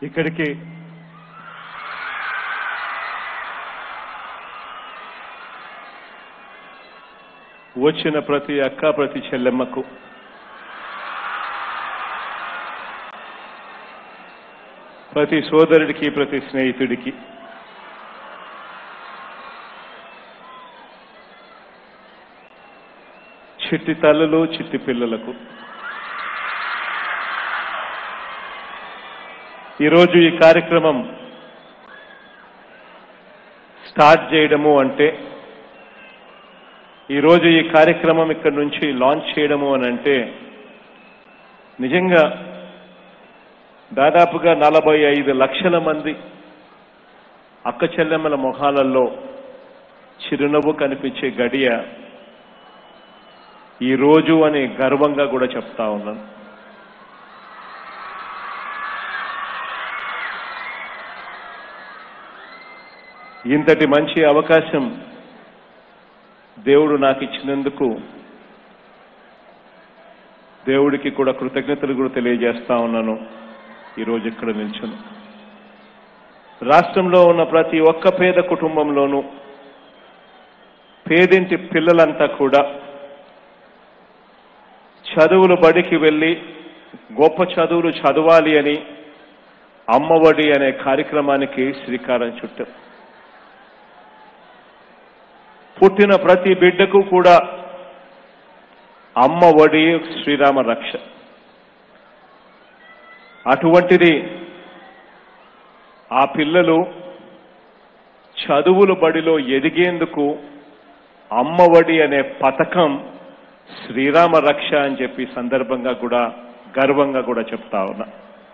ఇక్కడికి వచ్చిన ప్రతి అక్క ప్రతి చెల్లెమ్మకు ప్రతి సోదరుడికి ప్రతి స్నేహితుడికి చిట్టి తల్లులు చిట్టి పిల్లలకు ఈరోజు ఈ కార్యక్రమం స్టార్ట్ చేయడము అంటే ఈరోజు ఈ కార్యక్రమం ఇక్కడి నుంచి లాంచ్ చేయడము అని అంటే నిజంగా దాదాపుగా నలభై ఐదు లక్షల మంది అక్క చెల్లెమ్మల మొహాలలో చిరునవ్వు కనిపించే గడియ ఈ రోజు అని గర్వంగా కూడా చెప్తా ఉన్నాను ఇంతటి మంచి అవకాశం దేవుడు నాకు ఇచ్చినందుకు దేవుడికి కూడా కృతజ్ఞతలు కూడా తెలియజేస్తా ఉన్నాను ఈరోజు ఇక్కడ నిల్చుని రాష్ట్రంలో ఉన్న ప్రతి ఒక్క పేద కుటుంబంలోనూ పేదింటి పిల్లలంతా కూడా చదువులు బడికి వెళ్ళి గొప్ప చదువులు చదవాలి అని అమ్మఒడి అనే కార్యక్రమానికి శ్రీకారం చుట్టాం పుట్టిన ప్రతి బిడ్డకు కూడా అమ్మ ఒడి శ్రీరామ రక్ష అటువంటిది ఆ పిల్లలు చదువుల బడిలో ఎదిగేందుకు అమ్మ ఒడి అనే పథకం శ్రీరామ రక్ష అని చెప్పి సందర్భంగా కూడా గర్వంగా కూడా చెప్తా ఉన్నా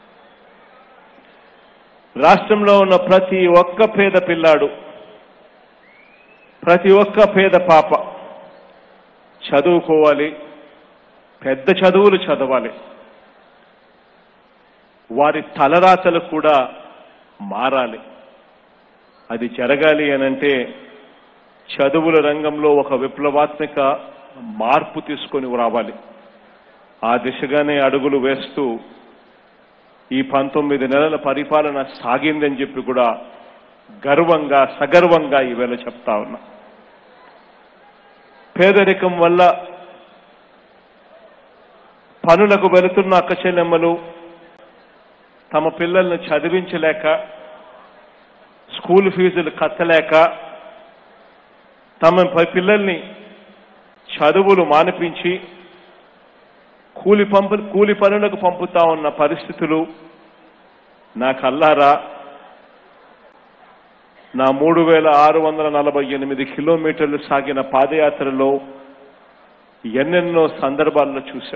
రాష్ట్రంలో ఉన్న ప్రతి ఒక్క పేద పిల్లాడు ప్రతి ఒక్క పేద పాప చదువుకోవాలి పెద్ద చదువులు చదవాలి వారి తలరాతలు కూడా మారాలి అది జరగాలి అనంటే చదువుల రంగంలో ఒక విప్లవాత్మక మార్పు తీసుకొని రావాలి ఆ దిశగానే అడుగులు వేస్తూ ఈ పంతొమ్మిది నెలల పరిపాలన సాగిందని చెప్పి కూడా గర్వంగా సగర్వంగా ఈవేళ చెప్తా ఉన్నా పేదరికం వల్ల పనులకు వెళుతున్న అక్క చెల్లెమ్మలు తమ పిల్లల్ని చదివించలేక స్కూల్ ఫీజులు కట్టలేక తమ ప- పిల్లల్ని చదువులు మానిపించి కూలి పంపు కూలి పనులకు పంపుతా ఉన్న పరిస్థితులు నా కల్లారా నా మూడు వేల ఆరు వందల నలభై ఎనిమిది కిలోమీటర్లు సాగిన పాదయాత్రలో ఎన్నెన్నో సందర్భాల్లో చూశా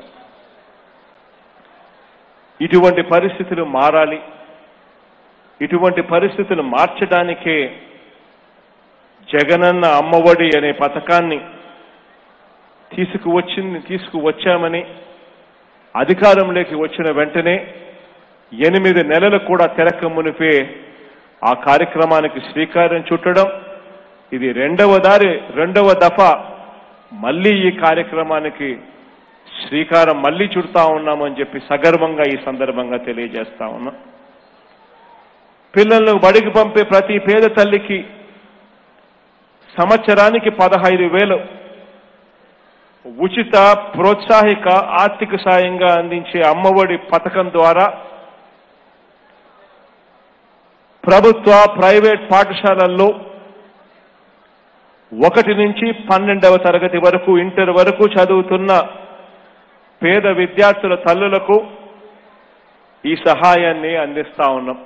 ఇటువంటి పరిస్థితులు మారాలి ఇటువంటి పరిస్థితులు మార్చడానికే జగనన్న అమ్మఒడి అనే పథకాన్ని తీసుకువచ్చింది తీసుకువచ్చామని అధికారంలోకి వచ్చిన వెంటనే ఎనిమిది నెలలు కూడా తెరక మునిపే ఆ కార్యక్రమానికి శ్రీకారం చుట్టడం ఇది రెండవ దారి రెండవ దఫా మళ్ళీ ఈ కార్యక్రమానికి శ్రీకారం మళ్ళీ చుడతా ఉన్నామని చెప్పి సగర్వంగా ఈ సందర్భంగా తెలియజేస్తా ఉన్నా పిల్లలను బడికి పంపే ప్రతి పేద తల్లికి సంవత్సరానికి పదహైదు వేలు ఉచిత ప్రోత్సాహిక ఆర్థిక సాయంగా అందించే అమ్మఒడి పథకం ద్వారా ప్రభుత్వ ప్రైవేట్ పాఠశాలల్లో ఒకటి నుంచి పన్నెండవ తరగతి వరకు ఇంటర్ వరకు చదువుతున్న పేద విద్యార్థుల తల్లులకు ఈ సహాయాన్ని అందిస్తా ఉన్నాం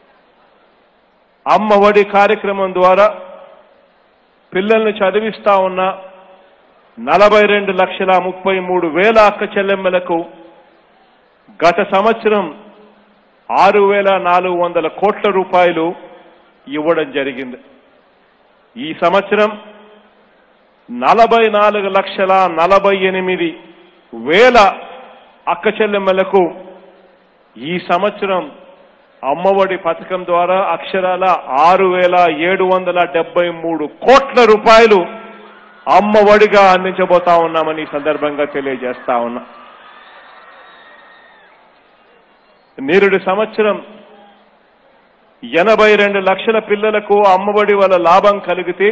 అమ్మ ఒడి కార్యక్రమం ద్వారా పిల్లల్ని చదివిస్తా ఉన్న నలభై రెండు లక్షల ముప్పై మూడు వేల అక్క చెల్లెమ్మలకు గత సంవత్సరం ఆరు వేల నాలుగు వందల కోట్ల రూపాయలు ఇవ్వడం జరిగింది ఈ సంవత్సరం నలభై నాలుగు లక్షల నలభై ఎనిమిది వేల అక్క చెల్లెమ్మలకు ఈ సంవత్సరం అమ్మఒడి పథకం ద్వారా అక్షరాల ఆరు వేల ఏడు వందల డెబ్బై మూడు కోట్ల రూపాయలు అమ్మఒడిగా అందించబోతా ఉన్నామని ఈ సందర్భంగా తెలియజేస్తా ఉన్నా నేరుడు సంవత్సరం ఎనభై రెండు లక్షల పిల్లలకు అమ్మఒడి వల్ల లాభం కలిగితే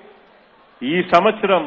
ఈ సంవత్సరం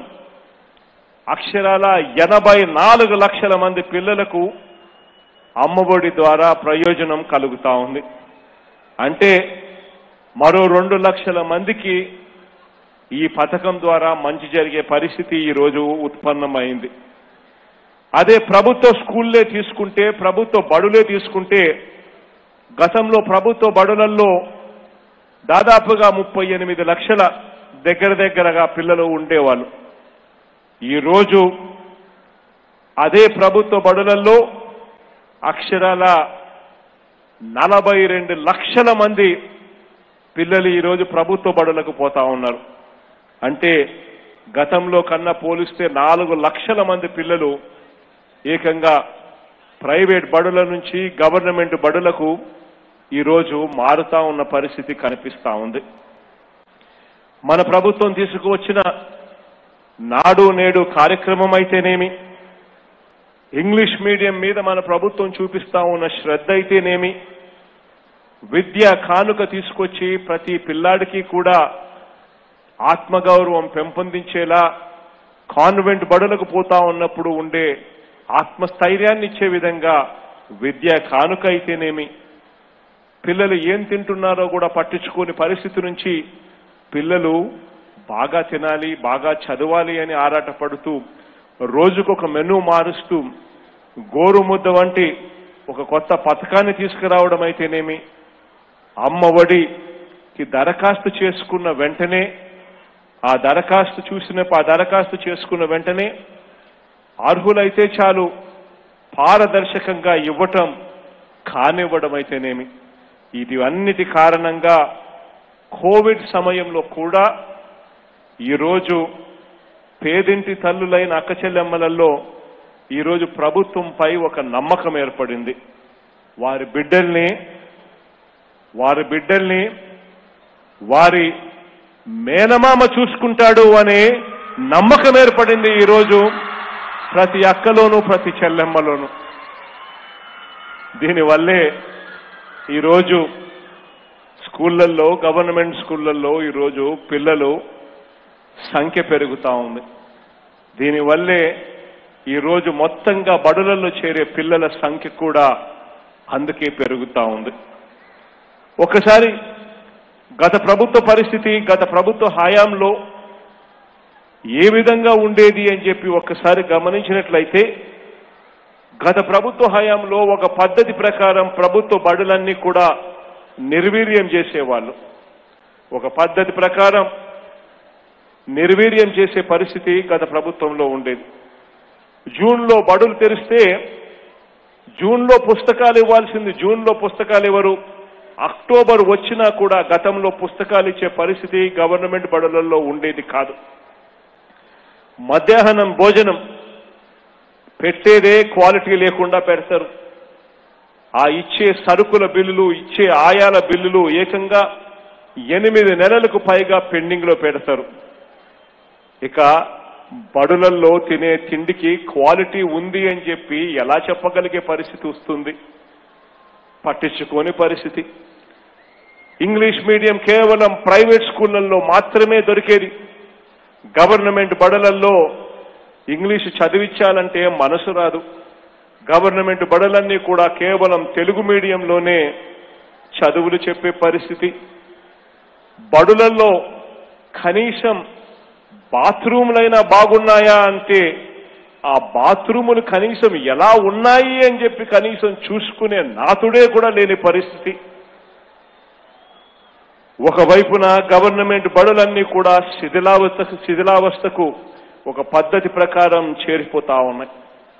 అక్షరాల ఎనభై నాలుగు లక్షల మంది పిల్లలకు అమ్మఒడి ద్వారా ప్రయోజనం కలుగుతా ఉంది అంటే మరో రెండు లక్షల మందికి ఈ పథకం ద్వారా మంచి జరిగే పరిస్థితి ఈ రోజు ఉత్పన్నమైంది అదే ప్రభుత్వ స్కూల్లే తీసుకుంటే ప్రభుత్వ బడులే తీసుకుంటే గతంలో ప్రభుత్వ బడులలో దాదాపుగా ముప్పై ఎనిమిది లక్షల దగ్గర దగ్గరగా పిల్లలు ఉండేవాళ్ళు ఈ రోజు అదే ప్రభుత్వ బడులలో అక్షరాల నలభై రెండు లక్షల మంది పిల్లలు ఈరోజు ప్రభుత్వ బడులకు పోతా ఉన్నారు అంటే గతంలో కన్నా పోలిస్తే నాలుగు లక్షల మంది పిల్లలు ఏకంగా ప్రైవేట్ బడుల నుంచి గవర్నమెంట్ బడులకు ఈరోజు మారుతా ఉన్న పరిస్థితి కనిపిస్తా ఉంది మన ప్రభుత్వం తీసుకువచ్చిన నాడు నేడు కార్యక్రమం అయితేనేమి ఇంగ్లీష్ మీడియం మీద మన ప్రభుత్వం చూపిస్తా ఉన్న శ్రద్ధ అయితేనేమి విద్య కానుక తీసుకొచ్చి ప్రతి పిల్లాడికి కూడా ఆత్మగౌరవం పెంపొందించేలా కాన్వెంట్ బడులకు పోతా ఉన్నప్పుడు ఉండే ఆత్మస్థైర్యాన్ని ఇచ్చే విధంగా విద్య కానుక అయితేనేమి పిల్లలు ఏం తింటున్నారో కూడా పట్టించుకోని పరిస్థితి నుంచి పిల్లలు బాగా తినాలి బాగా చదవాలి అని ఆరాటపడుతూ రోజుకొక మెనూ మారుస్తూ గోరుముద్ద వంటి ఒక కొత్త పథకాన్ని తీసుకురావడం అయితేనేమి అమ్మ ఒడికి దరఖాస్తు చేసుకున్న వెంటనే ఆ దరఖాస్తు చూసిన ఆ దరఖాస్తు చేసుకున్న వెంటనే అర్హులైతే చాలు పారదర్శకంగా ఇవ్వటం కానివ్వడం అయితేనేమి ఇది అన్నిటి కారణంగా కోవిడ్ సమయంలో కూడా ఈరోజు పేదింటి తల్లులైన అక్కచెల్లెమ్మలలో ఈరోజు ప్రభుత్వంపై ఒక నమ్మకం ఏర్పడింది వారి బిడ్డల్ని వారి బిడ్డల్ని వారి మేనమామ చూసుకుంటాడు అనే నమ్మకం ఏర్పడింది ఈరోజు ప్రతి అక్కలోనూ ప్రతి చెల్లెమ్మలోనూ దీనివల్లే ఈరోజు స్కూళ్ళల్లో గవర్నమెంట్ స్కూళ్ళల్లో ఈరోజు పిల్లలు సంఖ్య పెరుగుతా ఉంది దీనివల్లే ఈరోజు మొత్తంగా బడులలో చేరే పిల్లల సంఖ్య కూడా అందుకే పెరుగుతా ఉంది ఒకసారి గత ప్రభుత్వ పరిస్థితి గత ప్రభుత్వ హయాంలో ఏ విధంగా ఉండేది అని చెప్పి ఒక్కసారి గమనించినట్లయితే గత ప్రభుత్వ హయాంలో ఒక పద్ధతి ప్రకారం ప్రభుత్వ బడులన్నీ కూడా నిర్వీర్యం చేసేవాళ్ళు ఒక పద్ధతి ప్రకారం నిర్వీర్యం చేసే పరిస్థితి గత ప్రభుత్వంలో ఉండేది జూన్లో బడులు తెరిస్తే జూన్లో పుస్తకాలు ఇవ్వాల్సింది జూన్లో పుస్తకాలు ఇవ్వరు అక్టోబర్ వచ్చినా కూడా గతంలో పుస్తకాలు ఇచ్చే పరిస్థితి గవర్నమెంట్ బడులలో ఉండేది కాదు మధ్యాహ్నం భోజనం పెట్టేదే క్వాలిటీ లేకుండా పెడతారు ఆ ఇచ్చే సరుకుల బిల్లులు ఇచ్చే ఆయాల బిల్లులు ఏకంగా ఎనిమిది నెలలకు పైగా పెండింగ్ లో పెడతారు ఇక బడులల్లో తినే తిండికి క్వాలిటీ ఉంది అని చెప్పి ఎలా చెప్పగలిగే పరిస్థితి వస్తుంది పట్టించుకోని పరిస్థితి ఇంగ్లీష్ మీడియం కేవలం ప్రైవేట్ స్కూళ్లలో మాత్రమే దొరికేది గవర్నమెంట్ బడులల్లో ఇంగ్లీష్ చదివించాలంటే మనసు రాదు గవర్నమెంట్ బడులన్నీ కూడా కేవలం తెలుగు మీడియంలోనే చదువులు చెప్పే పరిస్థితి బడులలో కనీసం బాత్రూములైనా బాగున్నాయా అంటే ఆ బాత్రూములు కనీసం ఎలా ఉన్నాయి అని చెప్పి కనీసం చూసుకునే నాతుడే కూడా లేని పరిస్థితి ఒకవైపున గవర్నమెంట్ బడులన్నీ కూడా శిథిలావస్థకు శిథిలావస్థకు ఒక పద్ధతి ప్రకారం చేరిపోతా ఉన్నాయి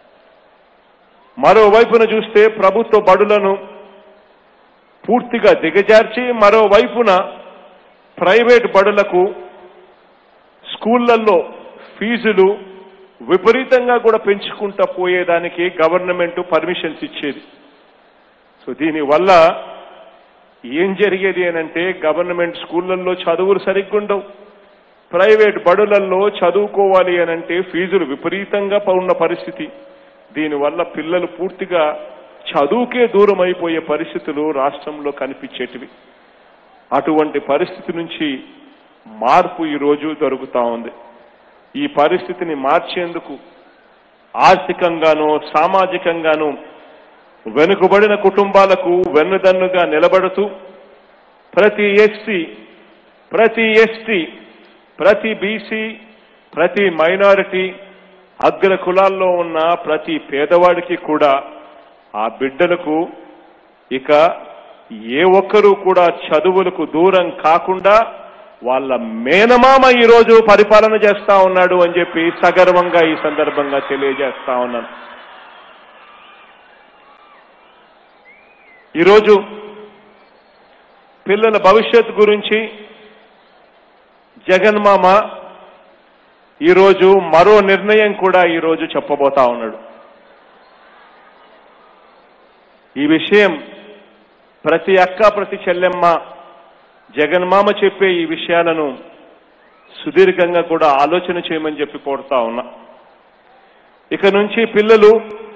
మరోవైపున చూస్తే ప్రభుత్వ బడులను పూర్తిగా దిగజార్చి మరోవైపున ప్రైవేట్ బడులకు స్కూళ్లలో ఫీజులు విపరీతంగా కూడా పెంచుకుంటా పోయేదానికి గవర్నమెంట్ పర్మిషన్స్ ఇచ్చేది సో దీనివల్ల ఏం జరిగేది అనంటే గవర్నమెంట్ స్కూళ్లలో చదువులు సరిగ్గా ఉండవు ప్రైవేట్ బడులలో చదువుకోవాలి అనంటే ఫీజులు విపరీతంగా ఉన్న పరిస్థితి దీనివల్ల పిల్లలు పూర్తిగా చదువుకే దూరం అయిపోయే పరిస్థితులు రాష్ట్రంలో కనిపించేటివి అటువంటి పరిస్థితి నుంచి మార్పు ఈ రోజు జరుగుతా ఉంది ఈ పరిస్థితిని మార్చేందుకు ఆర్థికంగానూ సామాజికంగానూ వెనుకబడిన కుటుంబాలకు వెన్నుదన్నుగా నిలబడుతూ ప్రతి ఎస్సీ ప్రతి ఎస్టీ ప్రతి బీసీ ప్రతి మైనారిటీ అగ్ర కులాల్లో ఉన్న ప్రతి పేదవాడికి కూడా ఆ బిడ్డలకు ఇక ఏ ఒక్కరూ కూడా చదువులకు దూరం కాకుండా వాళ్ళ మేనమామ ఈ రోజు పరిపాలన చేస్తా ఉన్నాడు అని చెప్పి సగర్వంగా ఈ సందర్భంగా తెలియజేస్తా ఉన్నాను ఈరోజు పిల్లల భవిష్యత్ గురించి జగన్మామ ఈరోజు మరో నిర్ణయం కూడా ఈరోజు చెప్పబోతా ఉన్నాడు ఈ విషయం ప్రతి అక్క ప్రతి చెల్లెమ్మ జగన్మామ చెప్పే ఈ విషయాలను సుదీర్ఘంగా కూడా ఆలోచన చేయమని చెప్పి కోరుతా ఉన్నా ఇక నుంచి పిల్లలు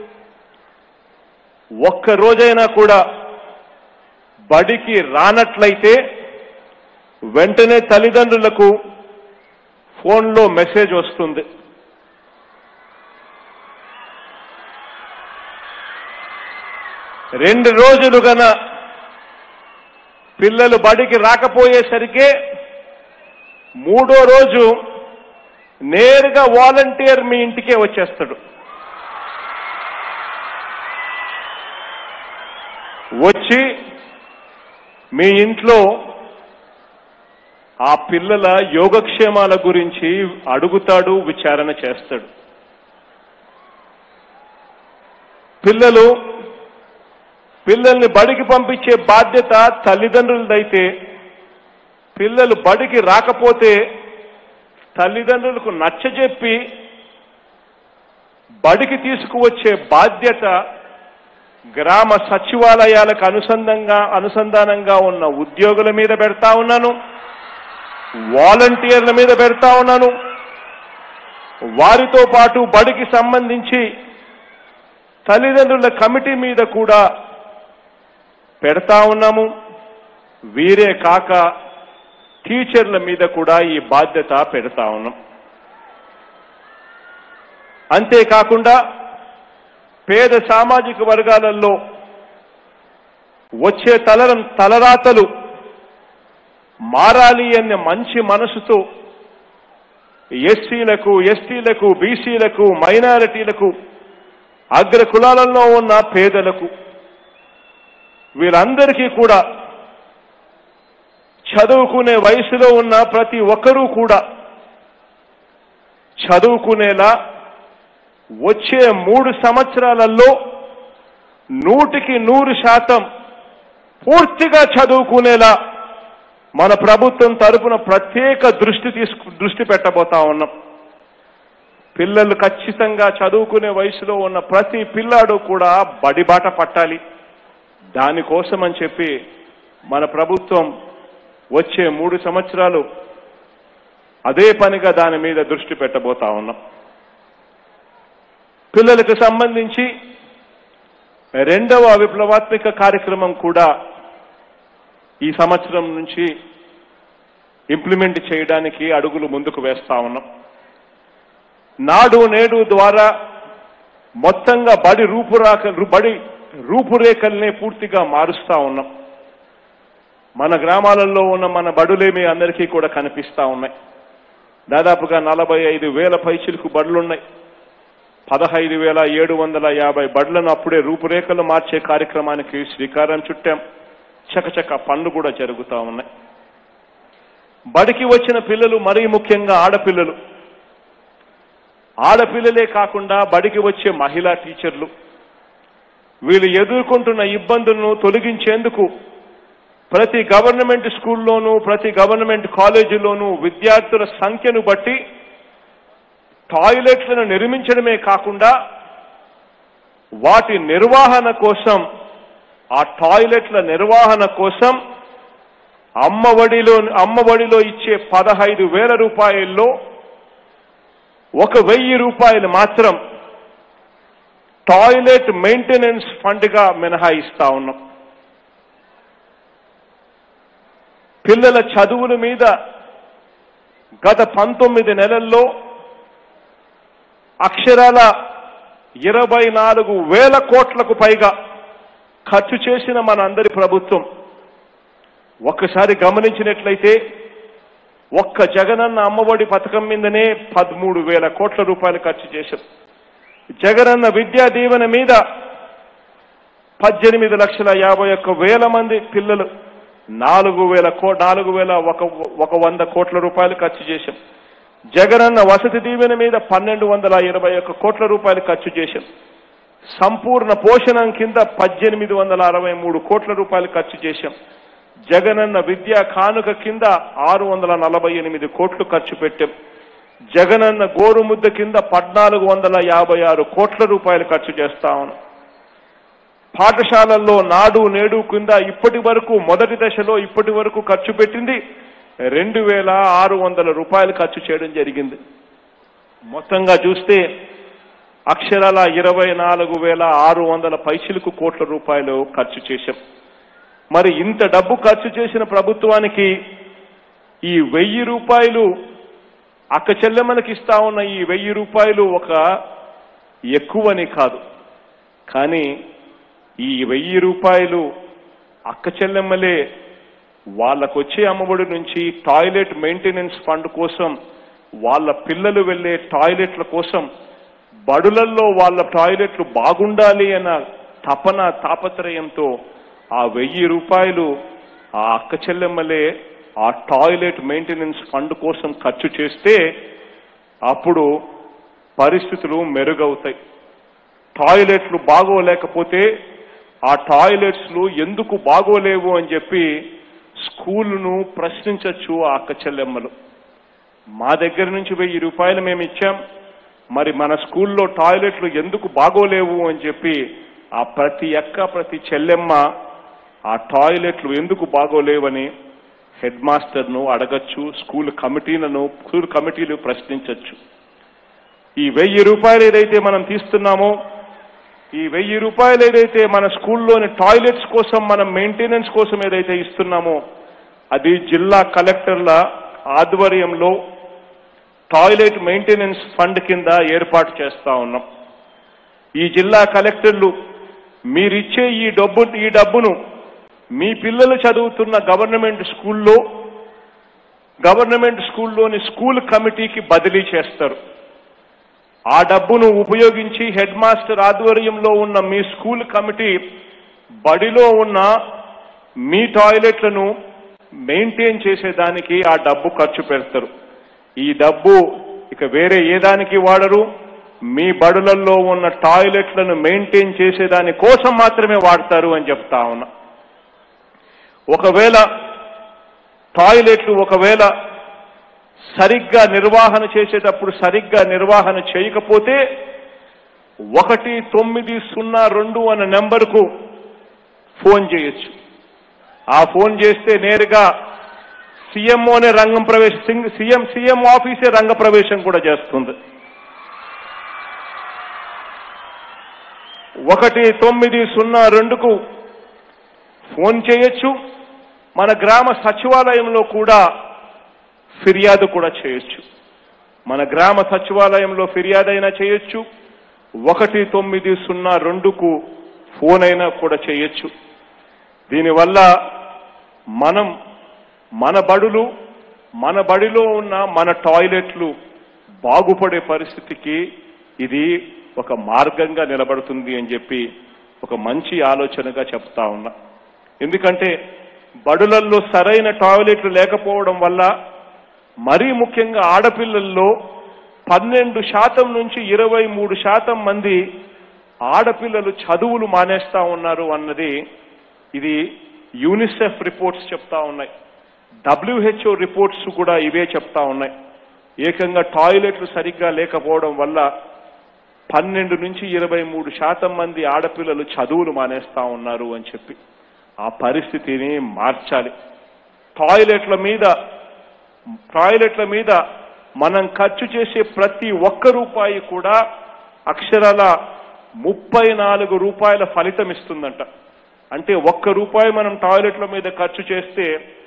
ఒక్క రోజైనా కూడా బడికి రానట్లయితే వెంటనే తల్లిదండ్రులకు ఫోన్లో మెసేజ్ వస్తుంది రెండు రోజులు గన పిల్లలు బడికి రాకపోయేసరికే మూడో రోజు నేరుగా వాలంటీర్ మీ ఇంటికే వచ్చేస్తాడు వచ్చి మీ ఇంట్లో ఆ పిల్లల యోగక్షేమాల గురించి అడుగుతాడు విచారణ చేస్తాడు పిల్లలు పిల్లల్ని బడికి పంపించే బాధ్యత తల్లిదండ్రులదైతే పిల్లలు బడికి రాకపోతే తల్లిదండ్రులకు నచ్చజెప్పి బడికి తీసుకువచ్చే బాధ్యత గ్రామ సచివాలయాలకు అనుసంధంగా అనుసంధానంగా ఉన్న ఉద్యోగుల మీద పెడతా ఉన్నాను వాలంటీర్ల మీద పెడతా ఉన్నాను వారితో పాటు బడికి సంబంధించి తల్లిదండ్రుల కమిటీ మీద కూడా పెడతా ఉన్నాము వీరే కాక టీచర్ల మీద కూడా ఈ బాధ్యత పెడతా ఉన్నాం అంతేకాకుండా పేద సామాజిక వర్గాలలో వచ్చే తలరం తలరాతలు మారాలి అనే మంచి మనసుతో ఎస్సీలకు ఎస్టీలకు బీసీలకు మైనారిటీలకు అగ్ర కులాలలో ఉన్న పేదలకు వీరందరికీ కూడా చదువుకునే వయసులో ఉన్న ప్రతి ఒక్కరూ కూడా చదువుకునేలా వచ్చే మూడు సంవత్సరాలలో నూటికి నూరు శాతం పూర్తిగా చదువుకునేలా మన ప్రభుత్వం తరపున ప్రత్యేక దృష్టి తీసుకు దృష్టి పెట్టబోతా ఉన్నాం పిల్లలు ఖచ్చితంగా చదువుకునే వయసులో ఉన్న ప్రతి పిల్లాడు కూడా బడిబాట పట్టాలి దానికోసం అని చెప్పి మన ప్రభుత్వం వచ్చే మూడు సంవత్సరాలు అదే పనిగా దాని మీద దృష్టి పెట్టబోతా ఉన్నాం పిల్లలకు సంబంధించి రెండవ విప్లవాత్మక కార్యక్రమం కూడా ఈ సంవత్సరం నుంచి ఇంప్లిమెంట్ చేయడానికి అడుగులు ముందుకు వేస్తా ఉన్నాం నాడు నేడు ద్వారా మొత్తంగా బడి రూపురాక బడి రూపురేఖల్ని పూర్తిగా మారుస్తా ఉన్నాం మన గ్రామాలలో ఉన్న మన బడులే మీ అందరికీ కూడా కనిపిస్తా ఉన్నాయి దాదాపుగా నలభై ఐదు వేల పైచిలకు బడులున్నాయి పదహైదు వేల ఏడు వందల యాభై బడులను అప్పుడే రూపురేఖలు మార్చే కార్యక్రమానికి శ్రీకారం చుట్టాం చకచక పనులు కూడా జరుగుతూ ఉన్నాయి బడికి వచ్చిన పిల్లలు మరీ ముఖ్యంగా ఆడపిల్లలు ఆడపిల్లలే కాకుండా బడికి వచ్చే మహిళా టీచర్లు వీళ్ళు ఎదుర్కొంటున్న ఇబ్బందులను తొలగించేందుకు ప్రతి గవర్నమెంట్ స్కూల్లోనూ ప్రతి గవర్నమెంట్ కాలేజీలోనూ విద్యార్థుల సంఖ్యను బట్టి టాయిలెట్లను నిర్మించడమే కాకుండా వాటి నిర్వహణ కోసం ఆ టాయిలెట్ల నిర్వహణ కోసం అమ్మఒడిలో అమ్మఒడిలో ఇచ్చే పదహైదు వేల రూపాయల్లో ఒక వెయ్యి రూపాయలు మాత్రం టాయిలెట్ మెయింటెనెన్స్ ఫండ్ గా మినహాయిస్తా ఉన్నాం పిల్లల చదువుల మీద గత పంతొమ్మిది నెలల్లో అక్షరాల ఇరవై నాలుగు వేల కోట్లకు పైగా ఖర్చు చేసిన మన అందరి ప్రభుత్వం ఒక్కసారి గమనించినట్లయితే ఒక్క జగనన్న అమ్మఒడి పథకం మీదనే పదమూడు వేల కోట్ల రూపాయలు ఖర్చు చేశాం జగనన్న విద్యా దీవెన మీద పద్దెనిమిది లక్షల యాభై ఒక్క వేల మంది పిల్లలు నాలుగు వేల కో నాలుగు వేల ఒక ఒక వంద కోట్ల రూపాయలు ఖర్చు చేశాం జగనన్న వసతి దీవెన మీద పన్నెండు వందల ఇరవై ఒక్క కోట్ల రూపాయలు ఖర్చు చేశాం సంపూర్ణ పోషణం కింద పద్దెనిమిది వందల అరవై మూడు కోట్ల రూపాయలు ఖర్చు చేశాం జగనన్న విద్యా కానుక కింద ఆరు వందల నలభై ఎనిమిది కోట్లు ఖర్చు పెట్టాం జగనన్న గోరుముద్ద కింద పద్నాలుగు వందల యాభై ఆరు కోట్ల రూపాయలు ఖర్చు చేస్తా ఉన్నాం పాఠశాలల్లో నాడు నేడు కింద ఇప్పటి వరకు మొదటి దశలో ఇప్పటి వరకు ఖర్చు పెట్టింది రెండు వేల ఆరు వందల రూపాయలు ఖర్చు చేయడం జరిగింది మొత్తంగా చూస్తే అక్షరాల ఇరవై నాలుగు వేల ఆరు వందల పైచిలకు కోట్ల రూపాయలు ఖర్చు చేశాం మరి ఇంత డబ్బు ఖర్చు చేసిన ప్రభుత్వానికి ఈ వెయ్యి రూపాయలు అక్క చెల్లెమ్మలకి ఇస్తా ఉన్న ఈ వెయ్యి రూపాయలు ఒక ఎక్కువని కాదు కానీ ఈ వెయ్యి రూపాయలు అక్క చెల్లెమ్మలే వాళ్ళకొచ్చే అమ్మఒడి నుంచి టాయిలెట్ మెయింటెనెన్స్ ఫండ్ కోసం వాళ్ళ పిల్లలు వెళ్లే టాయిలెట్ల కోసం బడులల్లో వాళ్ళ టాయిలెట్లు బాగుండాలి అన్న తపన తాపత్రయంతో ఆ వెయ్యి రూపాయలు ఆ అక్క చెల్లెమ్మలే ఆ టాయిలెట్ మెయింటెనెన్స్ ఫండ్ కోసం ఖర్చు చేస్తే అప్పుడు పరిస్థితులు మెరుగవుతాయి టాయిలెట్లు బాగోలేకపోతే ఆ టాయిలెట్స్లు ఎందుకు బాగోలేవు అని చెప్పి స్కూలును ప్రశ్నించవచ్చు ఆ అక్క చెల్లెమ్మలు మా దగ్గర నుంచి వెయ్యి రూపాయలు మేము ఇచ్చాం మరి మన స్కూల్లో టాయిలెట్లు ఎందుకు బాగోలేవు అని చెప్పి ఆ ప్రతి అక్క ప్రతి చెల్లెమ్మ ఆ టాయిలెట్లు ఎందుకు బాగోలేవని హెడ్ మాస్టర్ను అడగచ్చు స్కూల్ కమిటీలను స్కూల్ కమిటీలు ప్రశ్నించవచ్చు ఈ వెయ్యి రూపాయలు ఏదైతే మనం తీస్తున్నామో ఈ వెయ్యి రూపాయలు ఏదైతే మన స్కూల్లోని టాయిలెట్స్ కోసం మనం మెయింటెనెన్స్ కోసం ఏదైతే ఇస్తున్నామో అది జిల్లా కలెక్టర్ల ఆధ్వర్యంలో టాయిలెట్ మెయింటెనెన్స్ ఫండ్ కింద ఏర్పాటు చేస్తా ఉన్నాం ఈ జిల్లా కలెక్టర్లు మీరిచ్చే ఈ డబ్బు ఈ డబ్బును మీ పిల్లలు చదువుతున్న గవర్నమెంట్ స్కూల్లో గవర్నమెంట్ స్కూల్లోని స్కూల్ కమిటీకి బదిలీ చేస్తారు ఆ డబ్బును ఉపయోగించి హెడ్ మాస్టర్ ఆధ్వర్యంలో ఉన్న మీ స్కూల్ కమిటీ బడిలో ఉన్న మీ టాయిలెట్లను మెయింటైన్ చేసేదానికి ఆ డబ్బు ఖర్చు పెడతారు ఈ డబ్బు ఇక వేరే ఏ దానికి వాడరు మీ బడులలో ఉన్న టాయిలెట్లను మెయింటైన్ చేసేదాని కోసం మాత్రమే వాడతారు అని చెప్తా ఉన్నా ఒకవేళ టాయిలెట్లు ఒకవేళ సరిగ్గా నిర్వహణ చేసేటప్పుడు సరిగ్గా నిర్వహణ చేయకపోతే ఒకటి తొమ్మిది సున్నా రెండు అనే నెంబర్కు ఫోన్ చేయొచ్చు ఆ ఫోన్ చేస్తే నేరుగా సీఎంఓనే రంగం ప్రవేశ సీఎం సీఎం ఆఫీసే రంగ ప్రవేశం కూడా చేస్తుంది ఒకటి తొమ్మిది సున్నా రెండుకు ఫోన్ చేయొచ్చు మన గ్రామ సచివాలయంలో కూడా ఫిర్యాదు కూడా చేయొచ్చు మన గ్రామ సచివాలయంలో ఫిర్యాదు అయినా చేయొచ్చు ఒకటి తొమ్మిది సున్నా రెండుకు ఫోన్ అయినా కూడా చేయొచ్చు దీనివల్ల మనం మన బడులు మన బడిలో ఉన్న మన టాయిలెట్లు బాగుపడే పరిస్థితికి ఇది ఒక మార్గంగా నిలబడుతుంది అని చెప్పి ఒక మంచి ఆలోచనగా చెప్తా ఉన్నా ఎందుకంటే బడులల్లో సరైన టాయిలెట్లు లేకపోవడం వల్ల మరీ ముఖ్యంగా ఆడపిల్లల్లో పన్నెండు శాతం నుంచి ఇరవై మూడు శాతం మంది ఆడపిల్లలు చదువులు మానేస్తా ఉన్నారు అన్నది ఇది యూనిసెఫ్ రిపోర్ట్స్ చెప్తా ఉన్నాయి డబ్ల్యూహెచ్ఓ రిపోర్ట్స్ కూడా ఇవే చెప్తా ఉన్నాయి ఏకంగా టాయిలెట్లు సరిగ్గా లేకపోవడం వల్ల పన్నెండు నుంచి ఇరవై మూడు శాతం మంది ఆడపిల్లలు చదువులు మానేస్తా ఉన్నారు అని చెప్పి ఆ పరిస్థితిని మార్చాలి టాయిలెట్ల మీద టాయిలెట్ల మీద మనం ఖర్చు చేసే ప్రతి ఒక్క రూపాయి కూడా అక్షరాల ముప్పై నాలుగు రూపాయల ఫలితం ఇస్తుందంట అంటే ఒక్క రూపాయి మనం టాయిలెట్ల మీద ఖర్చు చేస్తే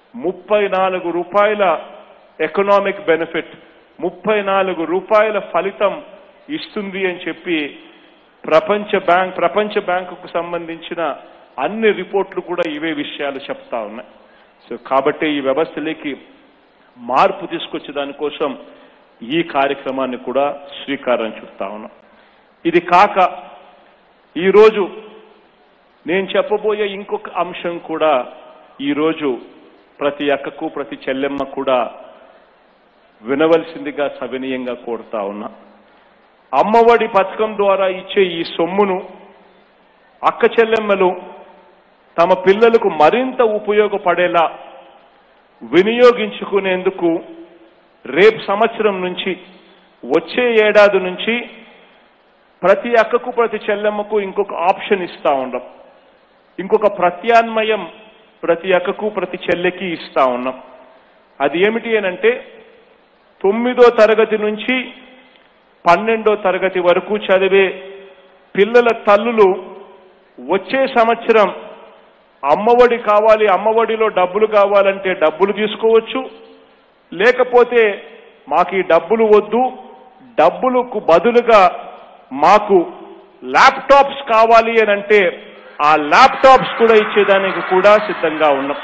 ముప్పై నాలుగు రూపాయల ఎకనామిక్ బెనిఫిట్ ముప్పై నాలుగు రూపాయల ఫలితం ఇస్తుంది అని చెప్పి ప్రపంచ బ్యాంక్ ప్రపంచ బ్యాంకుకు సంబంధించిన అన్ని రిపోర్ట్లు కూడా ఇవే విషయాలు చెప్తా ఉన్నాయి సో కాబట్టి ఈ వ్యవస్థలోకి మార్పు తీసుకొచ్చే దానికోసం ఈ కార్యక్రమాన్ని కూడా శ్రీకారం చుడతా ఉన్నాం ఇది కాక ఈరోజు నేను చెప్పబోయే ఇంకొక అంశం కూడా ఈరోజు ప్రతి అక్కకు ప్రతి చెల్లెమ్మ కూడా వినవలసిందిగా సవినీయంగా కోరుతా ఉన్నా అమ్మఒడి పథకం ద్వారా ఇచ్చే ఈ సొమ్మును అక్క చెల్లెమ్మలు తమ పిల్లలకు మరింత ఉపయోగపడేలా వినియోగించుకునేందుకు రేపు సంవత్సరం నుంచి వచ్చే ఏడాది నుంచి ప్రతి అక్కకు ప్రతి చెల్లెమ్మకు ఇంకొక ఆప్షన్ ఇస్తా ఉన్నాం ఇంకొక ప్రత్యామ్నాయం ప్రతి అక్కకు ప్రతి చెల్లెకి ఇస్తా ఉన్నాం అది ఏమిటి అనంటే తొమ్మిదో తరగతి నుంచి పన్నెండో తరగతి వరకు చదివే పిల్లల తల్లులు వచ్చే సంవత్సరం అమ్మఒడి కావాలి అమ్మఒడిలో డబ్బులు కావాలంటే డబ్బులు తీసుకోవచ్చు లేకపోతే మాకు ఈ డబ్బులు వద్దు డబ్బులకు బదులుగా మాకు ల్యాప్టాప్స్ కావాలి అని అంటే ఆ ల్యాప్టాప్స్ కూడా ఇచ్చేదానికి కూడా సిద్ధంగా ఉన్నాం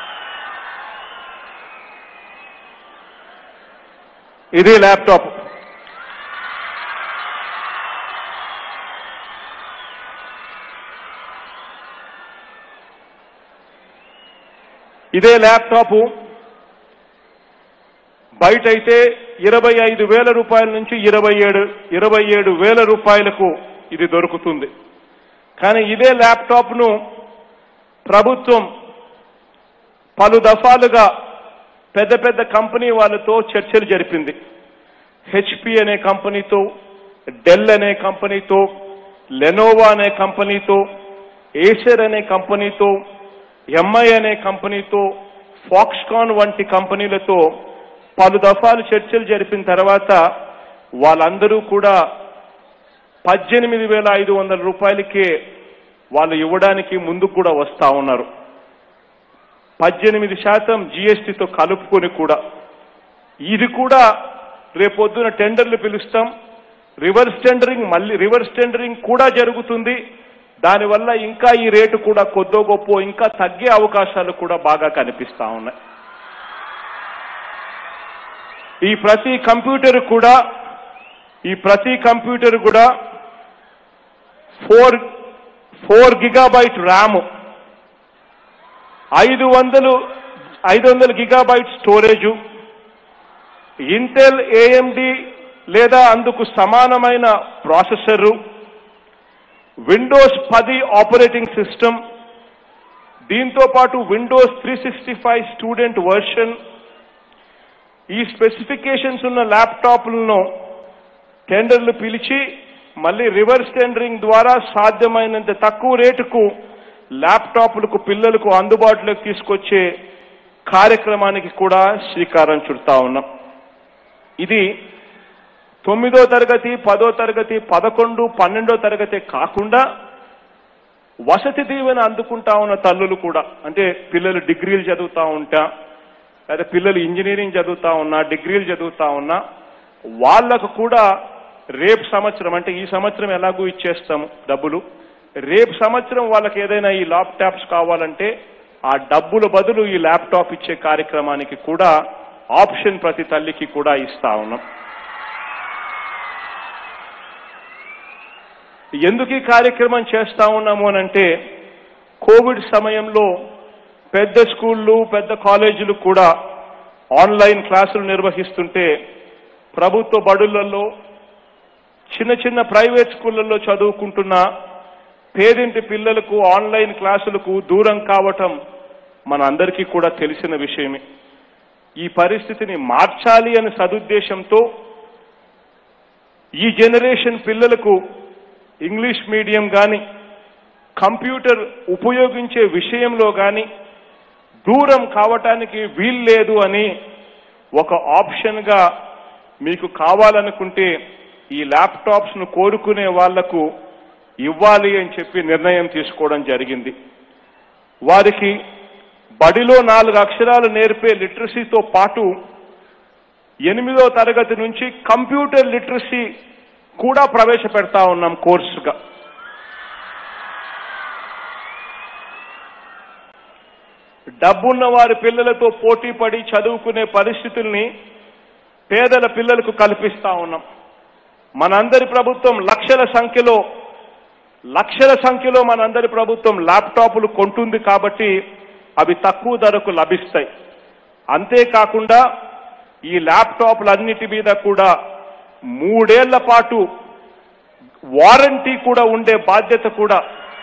ఇది ల్యాప్టాప్ ఇదే ల్యాప్టాప్ బయట అయితే ఇరవై ఐదు వేల రూపాయల నుంచి ఇరవై ఏడు ఇరవై ఏడు వేల రూపాయలకు ఇది దొరుకుతుంది కానీ ఇదే ల్యాప్టాప్ ను ప్రభుత్వం పలు దఫాలుగా పెద్ద పెద్ద కంపెనీ వాళ్ళతో చర్చలు జరిపింది హెచ్పి అనే కంపెనీతో డెల్ అనే కంపెనీతో లెనోవా అనే కంపెనీతో ఏసర్ అనే కంపెనీతో ఎంఐ అనే కంపెనీతో ఫాక్స్కాన్ వంటి కంపెనీలతో పలు దఫాలు చర్చలు జరిపిన తర్వాత వాళ్ళందరూ కూడా పద్దెనిమిది వేల ఐదు వందల రూపాయలకే వాళ్ళు ఇవ్వడానికి ముందుకు కూడా వస్తా ఉన్నారు పద్దెనిమిది శాతం జీఎస్టీతో కలుపుకొని కూడా ఇది కూడా రేపొద్దున టెండర్లు పిలుస్తాం రివర్స్ టెండరింగ్ మళ్ళీ రివర్స్ టెండరింగ్ కూడా జరుగుతుంది దానివల్ల ఇంకా ఈ రేటు కూడా కొద్దో గొప్ప ఇంకా తగ్గే అవకాశాలు కూడా బాగా కనిపిస్తా ఉన్నాయి ఈ ప్రతి కంప్యూటర్ కూడా ఈ ప్రతి కంప్యూటర్ కూడా ఫోర్ ఫోర్ గిగాబైట్ ర్యామ్ ఐదు వందలు ఐదు వందల గిగాబైట్ స్టోరేజు ఇంటెల్ ఏఎండి లేదా అందుకు సమానమైన ప్రాసెసరు విండోస్ పది ఆపరేటింగ్ సిస్టమ్ దీంతో పాటు Windows three sixty five student version ఈ స్పెసిఫికేషన్స్ ఉన్న ల్యాప్టాప్లను టెండర్లు పిలిచి మళ్ళీ రివర్స్ టెండరింగ్ ద్వారా సాధ్యమైనంత తక్కువ రేటుకు ల్యాప్టాప్లకు పిల్లలకు అందుబాటులోకి తీసుకొచ్చే కార్యక్రమానికి కూడా శ్రీకారం చుడతా ఉన్నాం ఇది తొమ్మిదో తరగతి పదో తరగతి పదకొండు పన్నెండో తరగతి కాకుండా వసతి దీవెన అందుకుంటా ఉన్న తల్లులు కూడా అంటే పిల్లలు డిగ్రీలు చదువుతా ఉంటా లేదా పిల్లలు ఇంజనీరింగ్ చదువుతా ఉన్నా డిగ్రీలు చదువుతా ఉన్నా వాళ్లకు కూడా రేపు సంవత్సరం అంటే ఈ సంవత్సరం ఎలాగూ ఇచ్చేస్తాము డబ్బులు రేపు సంవత్సరం వాళ్ళకి ఏదైనా ఈ ల్యాప్టాప్స్ కావాలంటే ఆ డబ్బుల బదులు ఈ ల్యాప్టాప్ ఇచ్చే కార్యక్రమానికి కూడా ఆప్షన్ ప్రతి తల్లికి కూడా ఇస్తా ఉన్నాం ఎందుకు ఈ కార్యక్రమం చేస్తా ఉన్నాము అనంటే కోవిడ్ సమయంలో పెద్ద స్కూళ్ళు పెద్ద కాలేజీలు కూడా ఆన్లైన్ క్లాసులు నిర్వహిస్తుంటే ప్రభుత్వ బడులలో చిన్న చిన్న ప్రైవేట్ స్కూళ్ళల్లో చదువుకుంటున్న పేదింటి పిల్లలకు ఆన్లైన్ క్లాసులకు దూరం కావటం మన అందరికీ కూడా తెలిసిన విషయమే ఈ పరిస్థితిని మార్చాలి అనే సదుద్దేశంతో ఈ జనరేషన్ పిల్లలకు ఇంగ్లీష్ మీడియం కానీ కంప్యూటర్ ఉపయోగించే విషయంలో కానీ దూరం కావటానికి వీల్లేదు అని ఒక ఆప్షన్గా మీకు కావాలనుకుంటే ఈ ల్యాప్టాప్స్ ను కోరుకునే వాళ్లకు ఇవ్వాలి అని చెప్పి నిర్ణయం తీసుకోవడం జరిగింది వారికి బడిలో నాలుగు అక్షరాలు నేర్పే లిటరసీతో పాటు ఎనిమిదో తరగతి నుంచి కంప్యూటర్ లిటరసీ కూడా ప్రవేశపెడతా ఉన్నాం కోర్సుగా డబ్బున్న వారి పిల్లలతో పోటీ పడి చదువుకునే పరిస్థితుల్ని పేదల పిల్లలకు కల్పిస్తా ఉన్నాం మనందరి ప్రభుత్వం లక్షల సంఖ్యలో లక్షల సంఖ్యలో మనందరి ప్రభుత్వం ల్యాప్టాప్లు కొంటుంది కాబట్టి అవి తక్కువ ధరకు లభిస్తాయి అంతేకాకుండా ఈ ల్యాప్టాప్లన్నిటి మీద కూడా మూడేళ్ల పాటు వారంటీ కూడా ఉండే బాధ్యత కూడా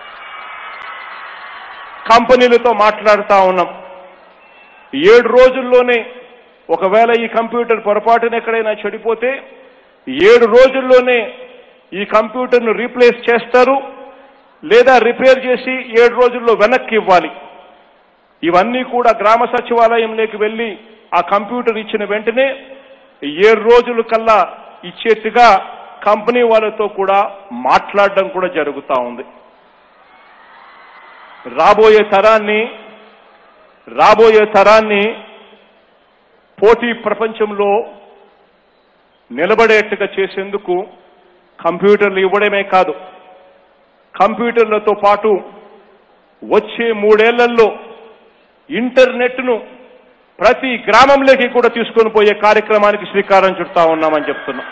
కంపెనీలతో మాట్లాడుతా ఉన్నాం ఏడు రోజుల్లోనే ఒకవేళ ఈ కంప్యూటర్ పొరపాటున ఎక్కడైనా చెడిపోతే ఏడు రోజుల్లోనే ఈ కంప్యూటర్ను రీప్లేస్ చేస్తారు లేదా రిపేర్ చేసి ఏడు రోజుల్లో వెనక్కి ఇవ్వాలి ఇవన్నీ కూడా గ్రామ సచివాలయంలోకి వెళ్ళి ఆ కంప్యూటర్ ఇచ్చిన వెంటనే ఏడు రోజుల కల్లా ఇచ్చేట్టుగా కంపెనీ వాళ్ళతో కూడా మాట్లాడడం కూడా జరుగుతూ ఉంది రాబోయే తరాన్ని రాబోయే తరాన్ని పోటీ ప్రపంచంలో నిలబడేట్టుగా చేసేందుకు కంప్యూటర్లు ఇవ్వడమే కాదు కంప్యూటర్లతో పాటు వచ్చే మూడేళ్లలో ఇంటర్నెట్ను ప్రతి గ్రామంలోకి కూడా తీసుకొని పోయే కార్యక్రమానికి శ్రీకారం చుడతా ఉన్నామని చెప్తున్నాం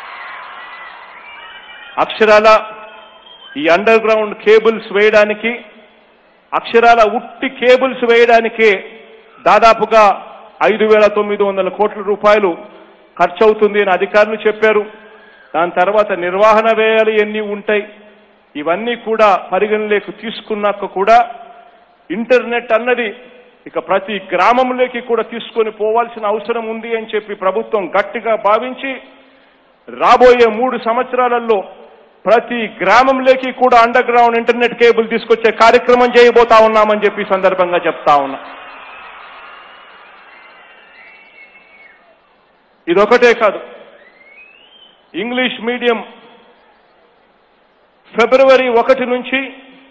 అక్షరాల ఈ అండర్ గ్రౌండ్ కేబుల్స్ వేయడానికి అక్షరాల ఉట్టి కేబుల్స్ వేయడానికే దాదాపుగా ఐదు వేల తొమ్మిది వందల కోట్ల రూపాయలు ఖర్చు అవుతుంది అని అధికారులు చెప్పారు దాని తర్వాత నిర్వహణ వ్యయాలు ఎన్ని ఉంటాయి ఇవన్నీ కూడా పరిగణలోకి తీసుకున్నాక కూడా ఇంటర్నెట్ అన్నది ఇక ప్రతి గ్రామంలోకి కూడా తీసుకొని పోవాల్సిన అవసరం ఉంది అని చెప్పి ప్రభుత్వం గట్టిగా భావించి రాబోయే మూడు సంవత్సరాలలో ప్రతి గ్రామంలోకి కూడా అండర్ గ్రౌండ్ ఇంటర్నెట్ కేబుల్ తీసుకొచ్చే కార్యక్రమం చేయబోతా ఉన్నామని చెప్పి ఈ సందర్భంగా చెప్తా ఉన్నా ఇదొకటే కాదు ఇంగ్లీష్ మీడియం ఫిబ్రవరి ఒకటి నుంచి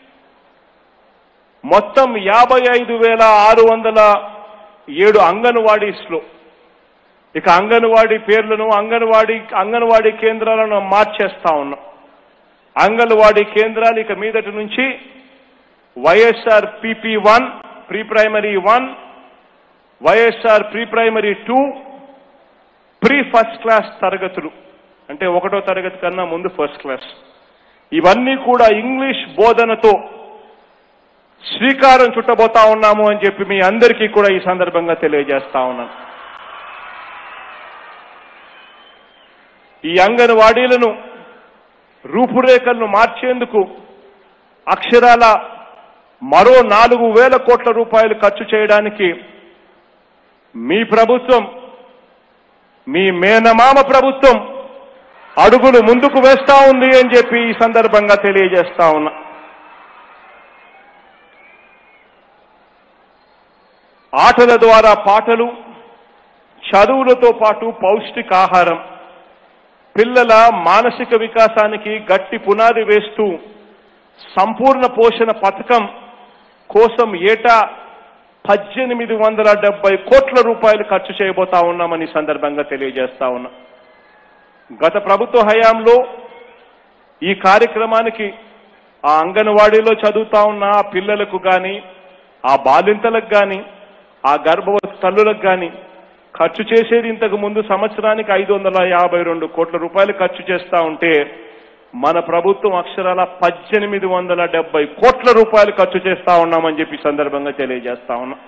మొత్తం యాభై ఐదు వేల ఆరు వందల ఏడు అంగన్వాడీస్లో ఇక అంగన్వాడీ పేర్లను అంగన్వాడీ అంగన్వాడీ కేంద్రాలను మార్చేస్తా ఉన్నాం అంగన్వాడీ కేంద్రాలు ఇక మీదటి నుంచి YSR PP one pre primary one YSR pre primary two pre first class తరగతులు అంటే ఒకటో తరగతి కన్నా ముందు ఫస్ట్ క్లాస్ ఇవన్నీ కూడా ఇంగ్లీష్ బోధనతో శ్రీకారం చుట్టబోతా ఉన్నాము అని చెప్పి మీ అందరికీ కూడా ఈ సందర్భంగా తెలియజేస్తా ఉన్నాను ఈ అంగన్వాడీలను రూపురేఖలను మార్చేందుకు అక్షరాల మరో నాలుగు వేల కోట్ల రూపాయలు ఖర్చు చేయడానికి మీ ప్రభుత్వం మీ మేనమామ ప్రభుత్వం అడుగులు ముందుకు వేస్తా ఉంది అని చెప్పి ఈ సందర్భంగా తెలియజేస్తా ఉన్నా ఆటల ద్వారా పాటలు చదువులతో పాటు పౌష్టికాహారం పిల్లల మానసిక వికాసానికి గట్టి పునాది వేస్తూ సంపూర్ణ పోషణ పథకం కోసం ఏటా పద్దెనిమిది వందల డెబ్బై కోట్ల రూపాయలు ఖర్చు చేయబోతా ఉన్నామని ఈ సందర్భంగా తెలియజేస్తా ఉన్నా గత ప్రభుత్వ హయాంలో ఈ కార్యక్రమానికి ఆ అంగన్వాడీలో చదువుతా ఉన్న ఆ పిల్లలకు కానీ ఆ బాలింతలకు కానీ ఆ గర్భవతి తల్లులకు కానీ ఖర్చు చేసేది ఇంతకు ముందు సంవత్సరానికి ఐదు వందల యాభై రెండు కోట్ల రూపాయలు ఖర్చు చేస్తా ఉంటే మన ప్రభుత్వం అక్షరాల పద్దెనిమిది వందల డెబ్బై కోట్ల రూపాయలు ఖర్చు చేస్తా ఉన్నామని చెప్పి ఈ సందర్భంగా తెలియజేస్తా ఉన్నా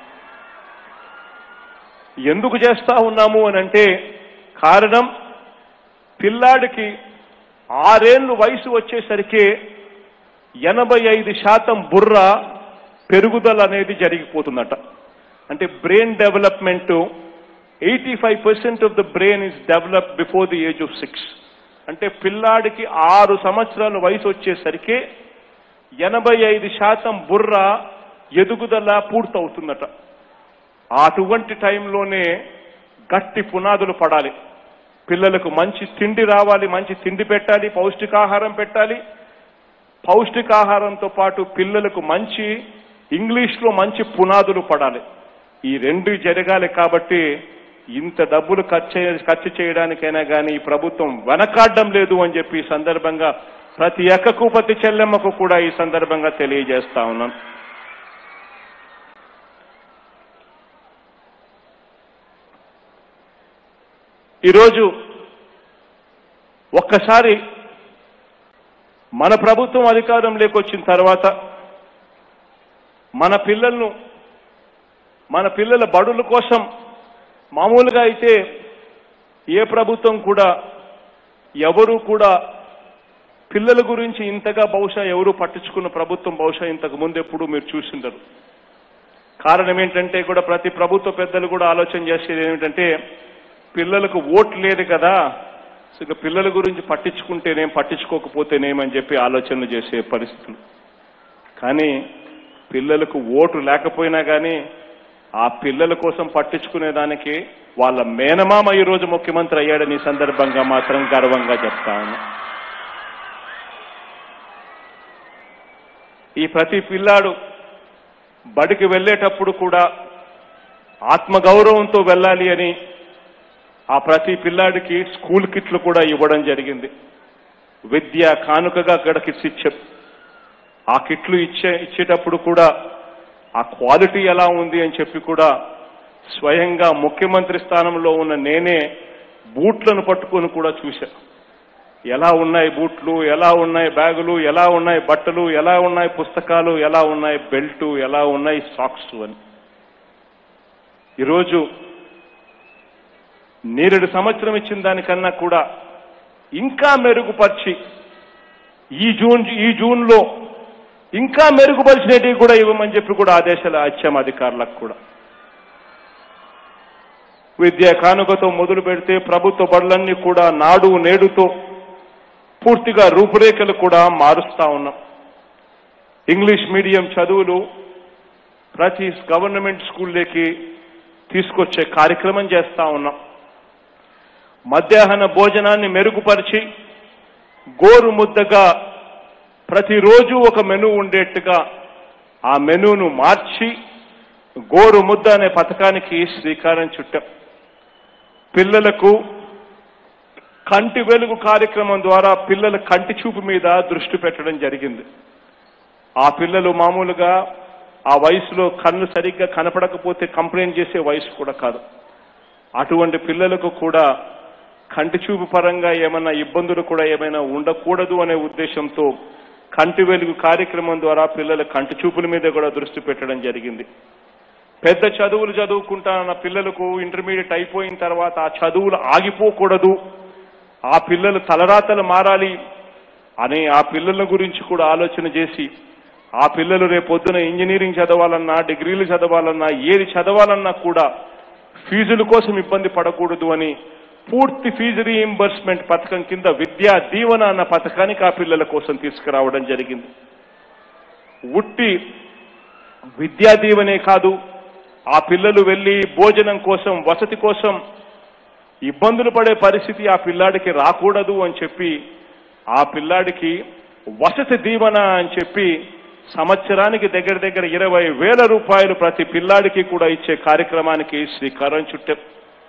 ఎందుకు చేస్తా ఉన్నాము అని అంటే కారణం పిల్లాడికి ఆరేళ్లు వయసు వచ్చేసరికి ఎనభై ఐదు శాతం బుర్ర పెరుగుదల అనేది జరిగిపోతుందట అంటే brain development eighty five percent of the brain is develop before the age of six అంటే పిల్లాడికి ఆరు సంవత్సరాల వయసు వచ్చేసరికి ఎనభై ఐదు శాతం బుర్ర ఎదుగుదల పూర్తవుతుందట అటువంటి టైంలోనే గట్టి పునాదులు పడాలి పిల్లలకు మంచి తిండి రావాలి మంచి తిండి పెట్టాలి పౌష్టికాహారం పెట్టాలి పౌష్టికాహారంతో పాటు పిల్లలకు మంచి ఇంగ్లీష్లో మంచి పునాదులు పడాలి ఈ రెండు జరగాలి కాబట్టి ఇంత డబ్బులు ఖర్చు చే- ఖర్చు చేయడానికైనా కానీ ఈ ప్రభుత్వం వెనకాడడం లేదు అని చెప్పి ఈ సందర్భంగా ప్రతి ఎక్కకు ప్రతి చెల్లెమ్మకు కూడా ఈ సందర్భంగా తెలియజేస్తా ఉన్నాను ఈరోజు ఒక్కసారి మన ప్రభుత్వం అధికారంలోకి వచ్చిన తర్వాత మన పిల్లలను మన పిల్లల బడుల కోసం మామూలుగా అయితే ఏ ప్రభుత్వం కూడా ఎవరు కూడా పిల్లల గురించి ఇంతగా బహుశా ఎవరు పట్టించుకున్న ప్రభుత్వం బహుశా ఇంతకు ముందు ఎప్పుడు మీరు చూసిండరు కారణం ఏంటంటే కూడా ప్రతి ప్రభుత్వ పెద్దలు కూడా ఆలోచన చేసేది ఏమిటంటే పిల్లలకు ఓటు లేదు కదా సో ఇక పిల్లల గురించి పట్టించుకుంటేనేం పట్టించుకోకపోతేనేమని చెప్పి ఆలోచనలు చేసే పరిస్థితులు కానీ పిల్లలకు ఓటు లేకపోయినా కానీ ఆ పిల్లల కోసం పట్టించుకునే దానికి వాళ్ళ మేనమామ ఈ రోజు ముఖ్యమంత్రి అయ్యాడని ఈ సందర్భంగా మాత్రం గర్వంగా చెప్తా ఉన్నా ఈ ప్రతి పిల్లాడు బడికి వెళ్ళేటప్పుడు కూడా ఆత్మగౌరవంతో వెళ్ళాలి అని ఆ ప్రతి పిల్లాడికి స్కూల్ కిట్లు కూడా ఇవ్వడం జరిగింది విద్య కానుకగా అక్కడ కిట్స్ ఇచ్చాం ఆ కిట్లు ఇచ్చే ఇచ్చేటప్పుడు కూడా ఆ క్వాలిటీ ఎలా ఉంది అని చెప్పి కూడా స్వయంగా ముఖ్యమంత్రి స్థానంలో ఉన్న నేనే బూట్లను పట్టుకొని కూడా చూశా ఎలా ఉన్నాయి బూట్లు ఎలా ఉన్నాయి బ్యాగులు ఎలా ఉన్నాయి బట్టలు ఎలా ఉన్నాయి పుస్తకాలు ఎలా ఉన్నాయి బెల్టు ఎలా ఉన్నాయి సాక్స్ అని ఈరోజు నేరేడు సంవత్సరం ఇచ్చిన దానికన్నా కూడా ఇంకా మెరుగుపరిచి ఈ జూన్ ఈ జూన్లో ఇంకా మెరుగుపరిచినవి కూడా ఇవ్వమని చెప్పి కూడా ఆదేశాలు ఇచ్చాం అధికారులకు కూడా విద్యా కానుకతో మొదలు పెడితే ప్రభుత్వ బడులన్నీ కూడా నాడు నేడుతో పూర్తిగా రూపురేఖలు కూడా మారుస్తా ఉన్నాం ఇంగ్లీష్ మీడియం చదువులు ప్రతి గవర్నమెంట్ స్కూల్లోకి తీసుకొచ్చే కార్యక్రమం చేస్తా ఉన్నాం మధ్యాహ్న భోజనాన్ని మెరుగుపరిచి గోరు ముద్దగా ప్రతిరోజు ఒక మెనూ ఉండేట్టుగా ఆ మెనూను మార్చి గోరు ముద్ద అనే పథకానికి శ్రీకారం చుట్టాం పిల్లలకు కంటి వెలుగు కార్యక్రమం ద్వారా పిల్లల కంటి చూపు మీద దృష్టి పెట్టడం జరిగింది ఆ పిల్లలు మామూలుగా ఆ వయసులో కన్ను సరిగ్గా కనపడకపోతే కంప్లైంట్ చేసే వయసు కూడా కాదు అటువంటి పిల్లలకు కూడా కంటి చూపు పరంగా ఏమైనా ఇబ్బందులు కూడా ఏమైనా ఉండకూడదు అనే ఉద్దేశంతో కంటి వెలుగు కార్యక్రమం ద్వారా పిల్లల కంటి చూపుల మీద కూడా దృష్టి పెట్టడం జరిగింది పెద్ద చదువులు చదువుకుంటానన్న పిల్లలకు ఇంటర్మీడియట్ అయిపోయిన తర్వాత ఆ చదువులు ఆగిపోకూడదు ఆ పిల్లలు తలరాతలు మారాలి అనే ఆ పిల్లల గురించి కూడా ఆలోచన చేసి ఆ పిల్లలు రేపొద్దున ఇంజనీరింగ్ చదవాలన్నా డిగ్రీలు చదవాలన్నా ఏది చదవాలన్నా కూడా ఫీజుల కోసం ఇబ్బంది పడకూడదు అని పూర్తి ఫీజు రీయింబర్స్మెంట్ పథకం కింద విద్యా దీవెన అన్న పథకానికి ఆ పిల్లల కోసం తీసుకురావడం జరిగింది ఉట్టి విద్యా దీవెనే కాదు ఆ పిల్లలు వెళ్లి భోజనం కోసం వసతి కోసం ఇబ్బందులు పడే పరిస్థితి ఆ పిల్లాడికి రాకూడదు అని చెప్పి ఆ పిల్లాడికి వసతి దీవెన అని చెప్పి సంవత్సరానికి దగ్గర దగ్గర ఇరవై వేల రూపాయలు ప్రతి పిల్లాడికి కూడా ఇచ్చే కార్యక్రమానికి శ్రీకారం చుట్టాం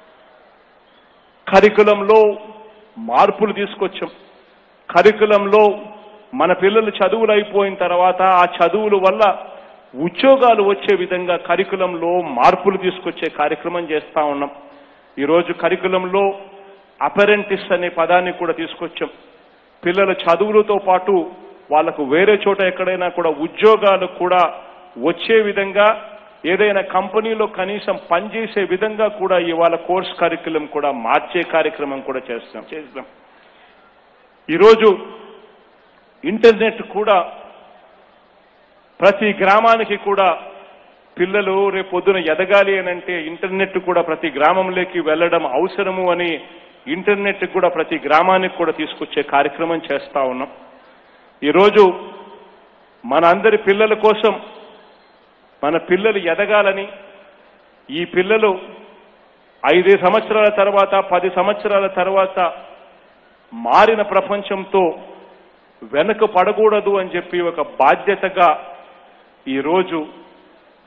కరికులంలో మార్పులు తీసుకొచ్చాం కరికులంలో మన పిల్లలు చదువులు అయిపోయిన తర్వాత ఆ చదువుల వల్ల ఉద్యోగాలు వచ్చే విధంగా కరికులంలో మార్పులు తీసుకొచ్చే కార్యక్రమం చేస్తా ఉన్నాం ఈరోజు కరికులంలో అపెరెంటిస్ అనే పదాన్ని కూడా తీసుకొచ్చాం పిల్లల చదువులతో పాటు వాళ్ళకు వేరే చోట ఎక్కడైనా కూడా ఉద్యోగాలు కూడా వచ్చే విధంగా ఏదైనా కంపెనీలో కనీసం పనిచేసే విధంగా కూడా ఇవాళ కోర్స్ కరికులం కూడా మార్చే కార్యక్రమం కూడా చేస్తాం చేస్తాం ఈరోజు ఇంటర్నెట్ కూడా ప్రతి గ్రామానికి కూడా పిల్లలు రేపు పొద్దున ఎదగాలి అని అంటే ఇంటర్నెట్ కూడా ప్రతి గ్రామంలోకి వెళ్ళడం అవసరము అని ఇంటర్నెట్ కూడా ప్రతి గ్రామానికి కూడా తీసుకొచ్చే కార్యక్రమం చేస్తా ఉన్నాం ఈరోజు మన అందరి పిల్లల కోసం మన పిల్లలు ఎదగాలని ఈ పిల్లలు ఐదు సంవత్సరాల తర్వాత పది సంవత్సరాల తర్వాత మారిన ప్రపంచంతో వెనక పడకూడదు అని చెప్పి ఒక బాధ్యతగా ఈరోజు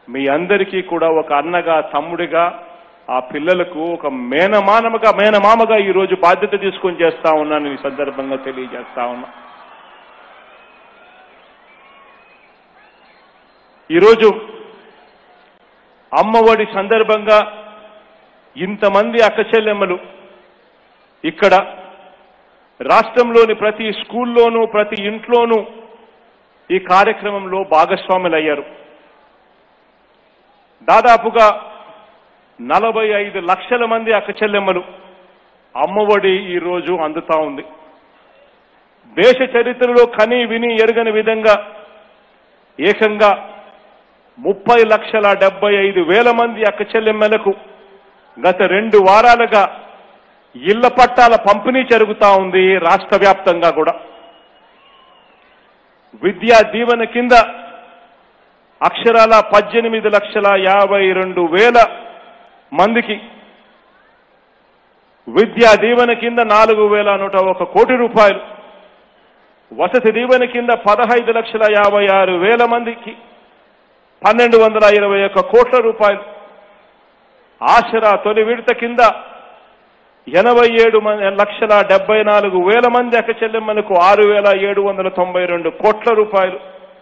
మీ అందరికీ కూడా ఒక అన్నగా తమ్ముడిగా ఆ పిల్లలకు ఒక మేనమానముగా మేనమామగా ఈ రోజు బాధ్యత తీసుకొని చేస్తా ఉన్నాను ఈ సందర్భంగా తెలియజేస్తా ఉన్నా ఈరోజు అమ్మఒడి సందర్భంగా ఇంతమంది అక్క చెల్లెమ్మలు ఇక్కడ రాష్ట్రంలోని ప్రతి స్కూల్లోనూ ప్రతి ఇంట్లోనూ ఈ కార్యక్రమంలో భాగస్వాములయ్యారు దాదాపుగా నలభై ఐదు లక్షల మంది అక్క చెల్లెమ్మలు అమ్మఒడి ఈ రోజు అందుతా ఉంది దేశ చరిత్రలో కని విని ఎరగని విధంగా ఏకంగా ముప్పై లక్షల డెబ్బై ఐదు వేల మంది అక్క చెల్లెమ్మలకు గత రెండు వారాలుగా ఇళ్ల పట్టాల పంపిణీ జరుగుతా ఉంది రాష్ట్ర వ్యాప్తంగా కూడా విద్యా దీవెన కింద అక్షరాల పద్దెనిమిది లక్షల యాభై రెండు వేల మందికి విద్యా దీవెన కింద నాలుగు వేల నూట ఒక కోటి రూపాయలు వసతి దీవెన కింద పదహైదు లక్షల యాభై ఆరు వేల మందికి పన్నెండు వందల ఇరవై ఒక్క కోట్ల రూపాయలు ఆసరా తొలి విడత కింద ఎనభై ఏడు మంది లక్షల డెబ్బై నాలుగు వేల మంది అక్క చెల్లెమ్మలకు ఆరు వేల ఏడు వందల తొంభై రెండు కోట్ల రూపాయలు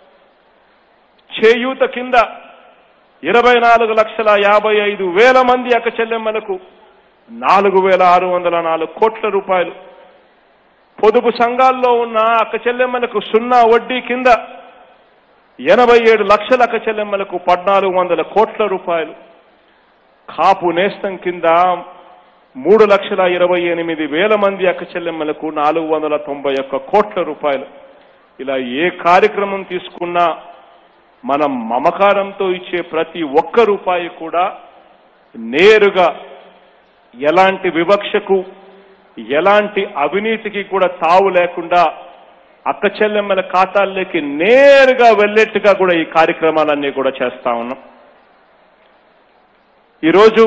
చేయూత కింద ఇరవై నాలుగు లక్షల యాభై ఐదు వేల మంది అక్క చెల్లెమ్మలకు నాలుగు వేల ఆరు వందల నాలుగు కోట్ల రూపాయలు పొదుపు సంఘాల్లో ఉన్న అక్క చెల్లెమ్మలకు సున్నా వడ్డీ కింద ఎనభై ఏడు లక్షల అక్క చెల్లెమ్మలకు పద్నాలుగు వందల కోట్ల రూపాయలు కాపు నేస్తం కింద మూడు లక్షల ఇరవై ఎనిమిది వేల మంది అక్క చెల్లెమ్మలకు నాలుగు వందల తొంభై ఒక్క కోట్ల రూపాయలు ఇలా ఏ కార్యక్రమం తీసుకున్నా మనం మమకారంతో ఇచ్చే ప్రతి ఒక్క రూపాయి కూడా నేరుగా ఎలాంటి వివక్షకు ఎలాంటి అవినీతికి కూడా తావు లేకుండా అక్క చెల్లెమ్మల ఖాతాల్లోకి నేరుగా వెళ్ళేట్టుగా కూడా ఈ కార్యక్రమాలన్నీ కూడా చేస్తా ఉన్నాం ఈరోజు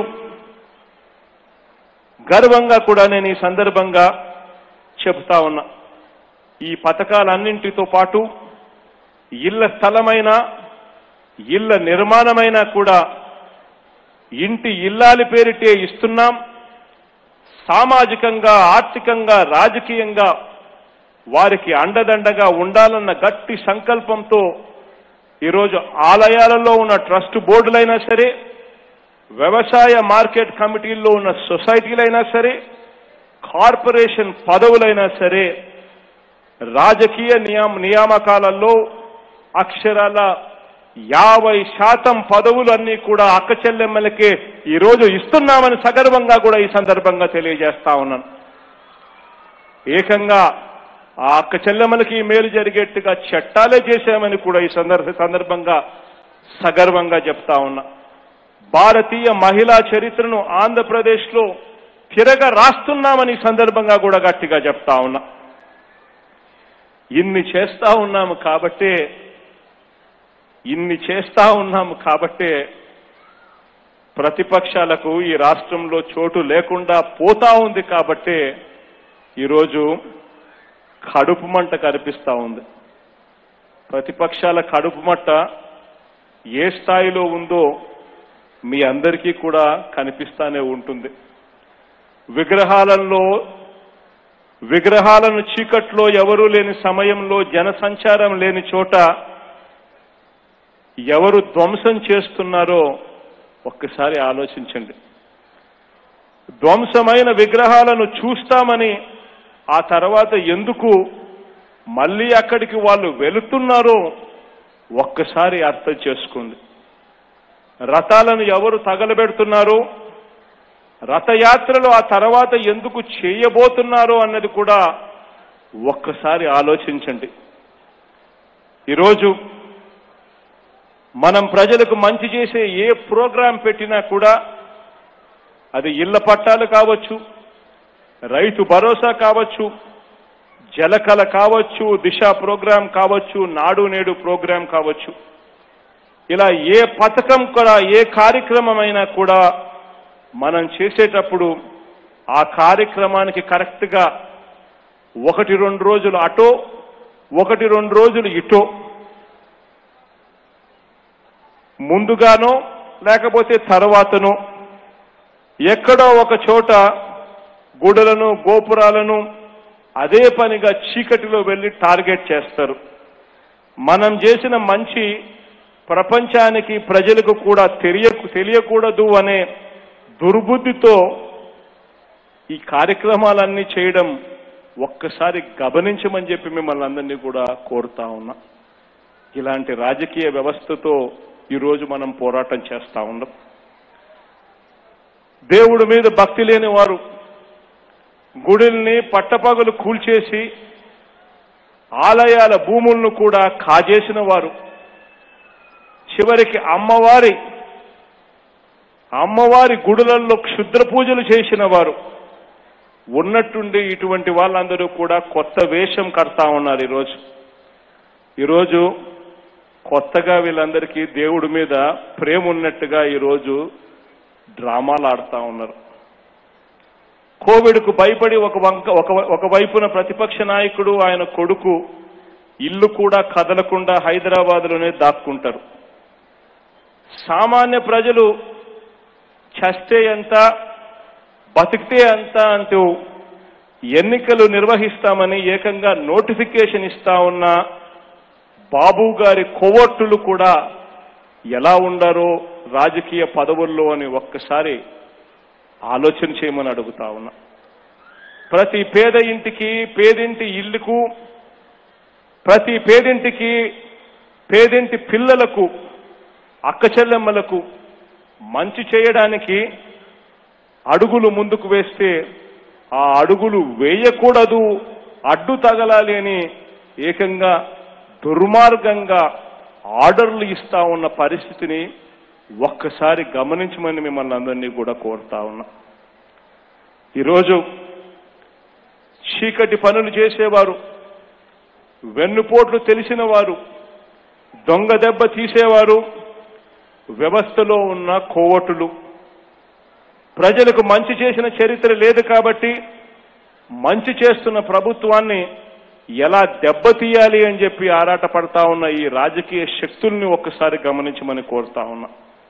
గర్వంగా కూడా నేను ఈ సందర్భంగా చెబుతా ఉన్నా ఈ పథకాలన్నింటితో పాటు ఇళ్ల స్థలమైన ఇళ్ల నిర్మాణమైనా కూడా ఇంటి ఇల్లాలి పేరిటే ఇస్తున్నాం సామాజికంగా ఆర్థికంగా రాజకీయంగా వారికి అండదండగా ఉండాలన్న గట్టి సంకల్పంతో ఈరోజు ఆలయాలలో ఉన్న ట్రస్ట్ బోర్డులైనా సరే వ్యవసాయ మార్కెట్ కమిటీల్లో ఉన్న సొసైటీలైనా సరే కార్పొరేషన్ పదవులైనా సరే రాజకీయ నియామ నియామకాలలో అక్షరాల యాభై శాతం పదవులన్నీ కూడా అక్క చెల్లెమ్మలకే ఈరోజు ఇస్తున్నామని సగర్వంగా కూడా ఈ సందర్భంగా తెలియజేస్తా ఉన్నాను ఏకంగా ఆ అక్క చెల్లెమ్మలకి మేలు జరిగేట్టుగా చట్టాలే చేశామని కూడా ఈ సందర్భ సందర్భంగా సగర్వంగా చెప్తా ఉన్నా భారతీయ మహిళా చరిత్రను ఆంధ్రప్రదేశ్లో తిరగ రాస్తున్నామని ఈ సందర్భంగా కూడా గట్టిగా చెప్తా ఉన్నా ఇన్ని చేస్తా ఉన్నాము కాబట్టే ఇన్ని చేస్తా ఉన్నాము కాబట్టే ప్రతిపక్షాలకు ఈ రాష్ట్రంలో చోటు లేకుండా పోతా ఉంది కాబట్టే ఈరోజు కడుపు మంట కనిపిస్తా ఉంది ప్రతిపక్షాల కడుపు మంట ఏ స్థాయిలో ఉందో మీ అందరికీ కూడా కనిపిస్తానే ఉంటుంది విగ్రహాలలో విగ్రహాలను చీకట్లో ఎవరూ లేని సమయంలో జనసంచారం లేని చోట ఎవరు ధ్వంసం చేస్తున్నారో ఒక్కసారి ఆలోచించండి ధ్వంసమైన విగ్రహాలను చూస్తామని ఆ తర్వాత ఎందుకు మళ్ళీ అక్కడికి వాళ్ళు వెళుతున్నారో ఒక్కసారి అర్థం చేసుకోండి రథాలను ఎవరు తగలబెడుతున్నారో రథయాత్రలు ఆ తర్వాత ఎందుకు చేయబోతున్నారో అన్నది కూడా ఒక్కసారి ఆలోచించండి ఈరోజు మనం ప్రజలకు మంచి చేసే ఏ ప్రోగ్రాం పెట్టినా కూడా అది ఇళ్ల పట్టాలు కావచ్చు రైతు భరోసా కావచ్చు జలకళ కావచ్చు దిశ ప్రోగ్రాం కావచ్చు నాడు నేడు ప్రోగ్రాం కావచ్చు ఇలా ఏ పథకం కూడా ఏ కార్యక్రమమైనా కూడా మనం చేసేటప్పుడు ఆ కార్యక్రమానికి కరెక్ట్గా ఒకటి రెండు రోజులు అటో ఒకటి రెండు రోజులు ఇటో ముందుగానో లేకపోతే తర్వాతనో ఎక్కడో ఒక చోట గుడులను గోపురాలను అదే పనిగా చీకటిలో వెళ్లి టార్గెట్ చేస్తారు మనం చేసిన మంచి ప్రపంచానికి ప్రజలకు కూడా తెలియ తెలియకూడదు అనే దుర్బుద్ధితో ఈ కార్యక్రమాలన్నీ చేయడం ఒక్కసారి గమనించమని చెప్పి మిమ్మల్ని అందరినీ కూడా కోరుతా ఉన్నా ఇలాంటి రాజకీయ వ్యవస్థతో ఈరోజు మనం పోరాటం చేస్తా ఉన్నాం దేవుడి మీద భక్తి లేని వారు గుడుల్ని పట్టపగలు కూల్చేసి ఆలయాల భూములను కూడా కాజేసిన వారు చివరికి అమ్మవారి అమ్మవారి గుడులలో క్షుద్ర పూజలు చేసిన వారు ఉన్నట్టుండి ఇటువంటి వాళ్ళందరూ కూడా కొత్త వేషం కడతా ఉన్నారు ఈరోజు ఈరోజు కొత్తగా వీళ్ళందరికీ దేవుడి మీద ప్రేమ ఉన్నట్టుగా ఈరోజు డ్రామాలు ఆడుతా ఉన్నారు కోవిడ్కు భయపడి ఒక వంక ఒక ఒక వైపున ప్రతిపక్ష నాయకుడు ఆయన కొడుకు ఇల్లు కూడా కదలకుండా హైదరాబాద్లోనే దాక్కుంటారు సామాన్య ప్రజలు చస్తే ఎంత బతికితే ఎంత అంటూ ఎన్నికలు నిర్వహిస్తామని ఏకంగా నోటిఫికేషన్ ఇస్తా ఉన్న బాబు గారి కోవట్టులు కూడా ఎలా ఉండారో రాజకీయ పదవుల్లో అని ఒక్కసారి ఆలోచన చేయమని అడుగుతా ఉన్నా ప్రతి పేద ఇంటికి పేదింటి ఇల్లుకు ప్రతి పేదింటికి పేదింటి పిల్లలకు అక్క చెల్లెమ్మలకు మంచి చేయడానికి అడుగులు ముందుకు వేస్తే ఆ అడుగులు వేయకూడదు అడ్డు తగలాలి అని ఏకంగా దుర్మార్గంగా ఆర్డర్లు ఇస్తా ఉన్న పరిస్థితిని ఒక్కసారి గమనించమని మిమ్మల్ని అందరినీ కూడా కోరుతా ఉన్నా ఈరోజు చీకటి పనులు చేసేవారు వెన్నుపోట్లు తెలిసిన వారు దొంగ దెబ్బ తీసేవారు వ్యవస్థలో ఉన్న కోవటులు ప్రజలకు మంచి చేసిన చరిత్ర లేదు కాబట్టి మంచి చేస్తున్న ప్రభుత్వాన్ని ఎలా దెబ్బతీయాలి అని చెప్పి ఆరాట పడతా ఉన్న ఈ రాజకీయ శక్తుల్ని ఒక్కసారి గమనించమని కోరుతా ఉన్నా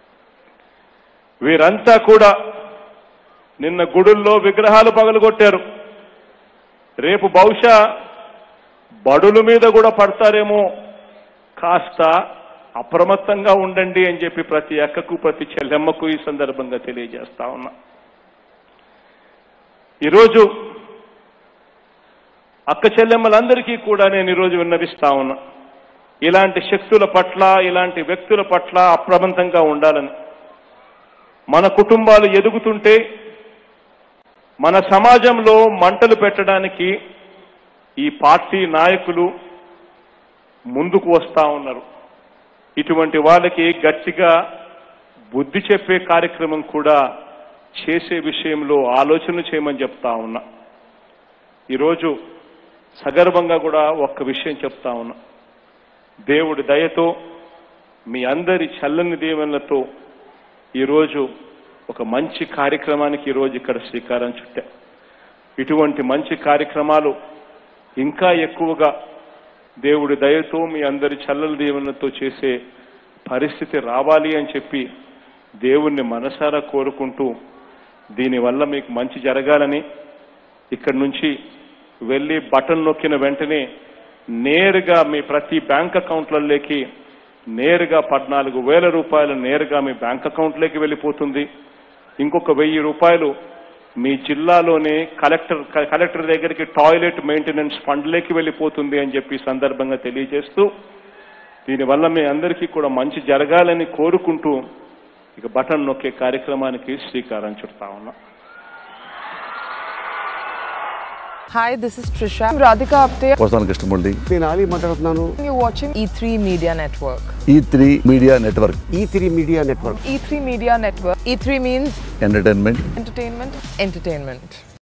వీరంతా కూడా నిన్న గుడుల్లో విగ్రహాలు పగలగొట్టారు రేపు బహుశా బడుల మీద కూడా పడతారేమో కాస్త అప్రమత్తంగా ఉండండి అని చెప్పి ప్రతి అక్కకు ప్రతి చెల్లెమ్మకు ఈ సందర్భంగా తెలియజేస్తా ఉన్నా ఈరోజు అక్క చెల్లెమ్మలందరికీ కూడా నేను ఈరోజు విన్నవిస్తా ఉన్నా ఇలాంటి శక్తుల పట్ల ఇలాంటి వ్యక్తుల పట్ల అప్రమత్తంగా ఉండాలని మన కుటుంబాలు ఎదుగుతుంటే మన సమాజంలో మంటలు పెట్టడానికి ఈ పార్టీ నాయకులు ముందుకు వస్తా ఉన్నారు ఇటువంటి వాళ్ళకి గట్టిగా బుద్ధి చెప్పే కార్యక్రమం కూడా చేసే విషయంలో ఆలోచన చేయమని చెప్తా ఉన్నా ఈరోజు సగర్వంగా కూడా ఒక్క విషయం చెప్తా ఉన్నా దేవుడి దయతో మీ అందరి చల్లని దీవెనలతో ఈరోజు ఒక మంచి కార్యక్రమానికి ఈరోజు ఇక్కడ శ్రీకారం చుట్టా ఇటువంటి మంచి కార్యక్రమాలు ఇంకా ఎక్కువగా దేవుడి దయతో మీ అందరి చల్లల దీవెనలతో చేసే పరిస్థితి రావాలి అని చెప్పి దేవుణ్ణి మనసారా కోరుకుంటూ దీనివల్ల మీకు మంచి జరగాలని ఇక్కడి నుంచి వెళ్ళి బటన్ నొక్కిన వెంటనే నేరుగా మీ ప్రతి బ్యాంక్ అకౌంట్లలోకి నేరుగా పద్నాలుగు వేల రూపాయలు నేరుగా మీ బ్యాంక్ అకౌంట్లోకి వెళ్ళిపోతుంది ఇంకొక వెయ్యి రూపాయలు మీ జిల్లాలోనే కలెక్టర్ కలెక్టర్ దగ్గరికి టాయిలెట్ మెయింటెనెన్స్ ఫండ్లోకి వెళ్ళిపోతుంది అని చెప్పి ఈ సందర్భంగా తెలియజేస్తూ దీనివల్ల మీ అందరికీ కూడా మంచి జరగాలని కోరుకుంటూ ఇక బటన్ నొక్కే కార్యక్రమానికి శ్రీకారం చుడతా ఉన్నా Hi, this is Trisha. I'm Radhika Apte. వస్తాను కృష్ణమూర్తి నేను ఆలీ మాట్లాడుతున్నాను You're watching E3 Media Network. E three media network E three media network E3 Media Network. E3 means entertainment entertainment, entertainment.